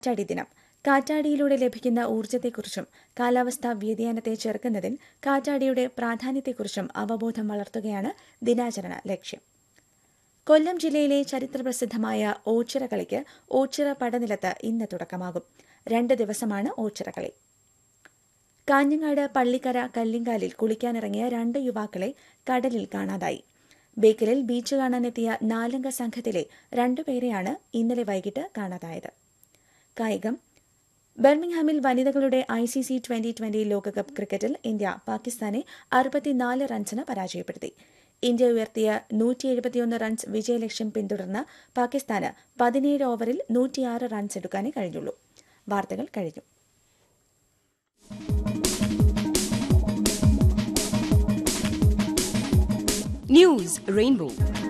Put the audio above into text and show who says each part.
Speaker 1: കാറ്റാടി ദിനം കാറ്റാടിയിലൂടെ ലഭിക്കുന്ന ഊർജ്ജത്തെക്കുറിച്ചും കാലാവസ്ഥാ വ്യതിയാനത്തെ ചെറുക്കുന്നതിൽ കാറ്റാടിയുടെ പ്രാധാന്യത്തെക്കുറിച്ചും അവബോധം വളർത്തുകയാണ് ദിനാചരണ ലക്ഷ്യം കൊല്ലം ജില്ലയിലെ ചരിത്രപ്രസിദ്ധമായ ഓച്ചിറ കളിക്ക് ഓച്ചിറ പടനിലത്ത് ഇന്ന് തുടക്കമാകും രണ്ട് ദിവസമാണ് ഓച്ചിറ കളി കാഞ്ഞങ്ങാട് പള്ളിക്കര കല്ലിങ്കാലിൽ കുളിക്കാനിറങ്ങിയ രണ്ട് യുവാക്കളെ കടലിൽ കാണാതായി ബേക്കലിൽ ബീച്ച് കാണാനെത്തിയ നാലംഗ സംഘത്തിലെ രണ്ടുപേരെയാണ് ഇന്നലെ വൈകിട്ട് കാണാതായത് കായികം ബർമിംഗ്ഹാമിൽ വനിതകളുടെ I C C twenty twenty ലോകകപ്പ് ക്രിക്കറ്റിൽ ഇന്ത്യ പാകിസ്ഥാനെ അറുപത്തിനാല് റൺസിന് പരാജയപ്പെടുത്തി ഇന്ത്യ ഉയർത്തിയ നൂറ്റി എഴുപത്തിയൊന്ന് റൺസ് വിജയലക്ഷ്യം പിന്തുടർന്ന് പാകിസ്ഥാന് പതിനേഴ് ഓവറിൽ നൂറ്റിയാറ് റൺസ് എടുക്കാനേ കഴിഞ്ഞുള്ളൂ വാർത്തകൾ കഴിഞ്ഞു
Speaker 2: News Rainbow.